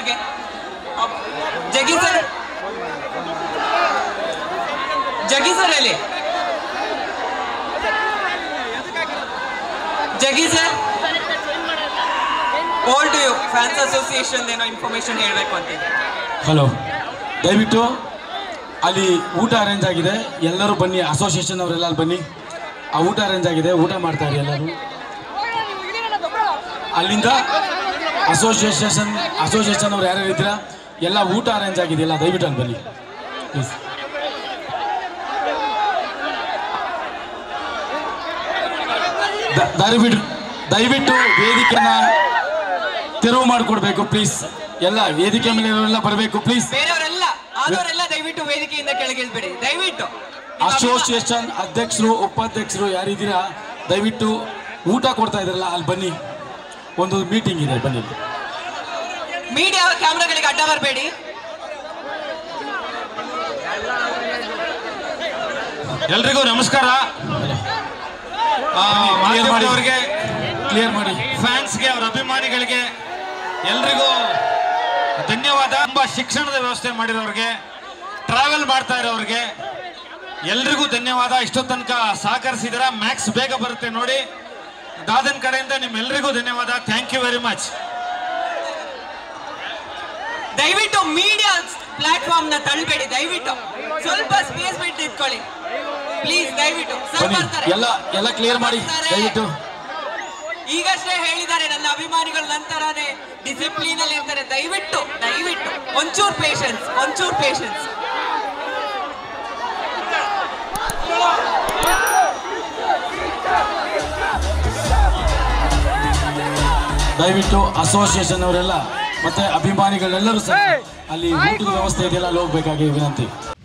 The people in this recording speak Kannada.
ಅವ್ರಿಗೆ ಅಪ್- ಜಗ್ಗಿ ಸರ್ ಜಗ್ಗಿ ಸರ್ ಹೇಳಿ Jaggi sir all to you fans association ಏನೋ ಇನ್ಫಾರ್ಮೇಶನ್ ಹೇಳಬೇಕು ಅಂತಿದೆ ಹಲೋ ದಯವಿಟ್ಟು ಅಲ್ಲಿ ಊಟ ಅರೇಂಜ್ ಆಗಿದೆ ಎಲ್ಲರೂ ಬನ್ನಿ ಅಸೋಸಿಯೇಷನ್ ಅವರೆಲ್ಲ ಅಲ್ಲಿ ಬನ್ನಿ ಆ ಊಟ ಅರೇಂಜ್ ಆಗಿದೆ ಊಟ ಮಾಡ್ತಾರೆ ಎಲ್ಲರೂ ಅಲ್ಲಿಂದ ಅಸೋಸಿಯೇಷನ್ ಅಸೋಸಿಯೇಷನ್ ಅವ್ರು ಯಾರ್ಯಾರು ಇದ್ದೀರಾ ಎಲ್ಲ ಊಟ ಅರೇಂಜ್ ಆಗಿದೆಯಲ್ಲ ದಯವಿಟ್ಟು ಅಲ್ಲಿ ಬನ್ನಿ ಪ್ಲೀಸ್ ದಯವಿಟ್ಟು ದಯವಿಟ್ಟು ವೇದಿಕೆನ ತೆರವು ಮಾಡಿಕೊಡ್ಬೇಕು ಪ್ಲೀಸ್ ಎಲ್ಲ ವೇದಿಕೆ ಮೇಲೆ ಇರೋರೆಲ್ಲ ಬರಬೇಕು ಪ್ಲೀಸ್ ಬೇರೆಯವರೆಲ್ಲ ಆದವರೆಲ್ಲ ದಯವಿಟ್ಟು ವೇದಿಕೆಯಿಂದ ಕೆಳಗಿಳಿಸ್ಬೇಡಿ ದಯವಿಟ್ಟು ಅಸೋಸಿಯೇಷನ್ ಅಧ್ಯಕ್ಷರು ಉಪಾಧ್ಯಕ್ಷರು ಯಾರಿದ್ದೀರಾ ದಯವಿಟ್ಟು ಊಟ ಕೊಡ್ತಾ ಇದ್ರಲ್ಲ ಅಲ್ಲಿ ಬನ್ನಿ ಒಂದು ಮೀಟಿಂಗ್ ಇದೆ ಬನ್ನಿ ಮೀಡಿಯಾ ಕ್ಯಾಮ್ರಾಗಳಿಗೆ ಅಡ್ಡ ಬರಬೇಡಿ ಎಲ್ರಿಗೂ ನಮಸ್ಕಾರ ಆ, ಮಾಧ್ಯಮದವರಿಗೆ ಕ್ಲಿಯರ್ ಮಾಡಿ ಫ್ಯಾನ್ಸ್ಗೆ ಅವ್ರ ಅಭಿಮಾನಿಗಳಿಗೆ ಎಲ್ರಿಗೂ ಧನ್ಯವಾದ ತುಂಬಾ ಶಿಕ್ಷಣದ ವ್ಯವಸ್ಥೆ ಮಾಡಿರೋರಿಗೆ ಟ್ರಾವೆಲ್ ಮಾಡ್ತಾ ಇರೋರಿಗೆ ಎಲ್ರಿಗೂ ಧನ್ಯವಾದ ಇಷ್ಟೋ ತನಕ ಸಹಕರಿಸಿದಿರ ಮ್ಯಾಕ್ಸ್ ಬೇಗ ಬರುತ್ತೆ ನೋಡಿ ದಾದನ್ ಕಡೆಯಿಂದ ನಿಮ್ಮೆಲ್ಲರಿಗೂ ಧನ್ಯವಾದ ಥ್ಯಾಂಕ್ ಯು ವೆರಿ ಮಚ್ ದಯವಿಟ್ಟು ಮೀಡಿಯಾ ಪ್ಲಾಟ್ಫಾರ್ಮ್ ನ ತಳ್ಬೇಡಿ ದಯವಿಟ್ಟು ಸ್ವಲ್ಪ ಸ್ಪೇಸ್ ಬಿಟ್ಟು ಇಟ್ಕೊಳ್ಳಿ ಪ್ಲೀಸ್ ದಯವಿಟ್ಟು ಸರ್ ಬನ್ನಿ ಬರ್ತಾರೆ ಎಲ್ಲ ಎಲ್ಲ ಕ್ಲಿಯರ್ ಮಾಡಿ ದಯವಿಟ್ಟು ಈಗಷ್ಟೇ ಹೇಳಿದ್ದಾರೆ ನನ್ನ ಅಭಿಮಾನಿಗಳ ನಂತರನೇ ಡಿಸಿಪ್ಲಿನ್ ಅಲ್ಲಿ ಇರ್ತಾರೆ ದಯವಿಟ್ಟು ದಯವಿಟ್ಟು ಒಂಚೂರ್ ಪೇಷನ್ಸ್ ಒಂಚೂರ್ ಪೇಷನ್ಸ್ ದಯವಿಟ್ಟು ಅಸೋಸಿಯೇಷನ್ ಅವರೆಲ್ಲ ಮತ್ತೆ ಅಭಿಮಾನಿಗಳೆಲ್ಲರೂ ಸಹ ಅಲ್ಲಿ ಊಟದ ವ್ಯವಸ್ಥೆ ಇದೆಯಲ್ಲ ಅಲ್ಲಿ ಹೋಗ್ಬೇಕಾಗಿ ವಿನಂತಿ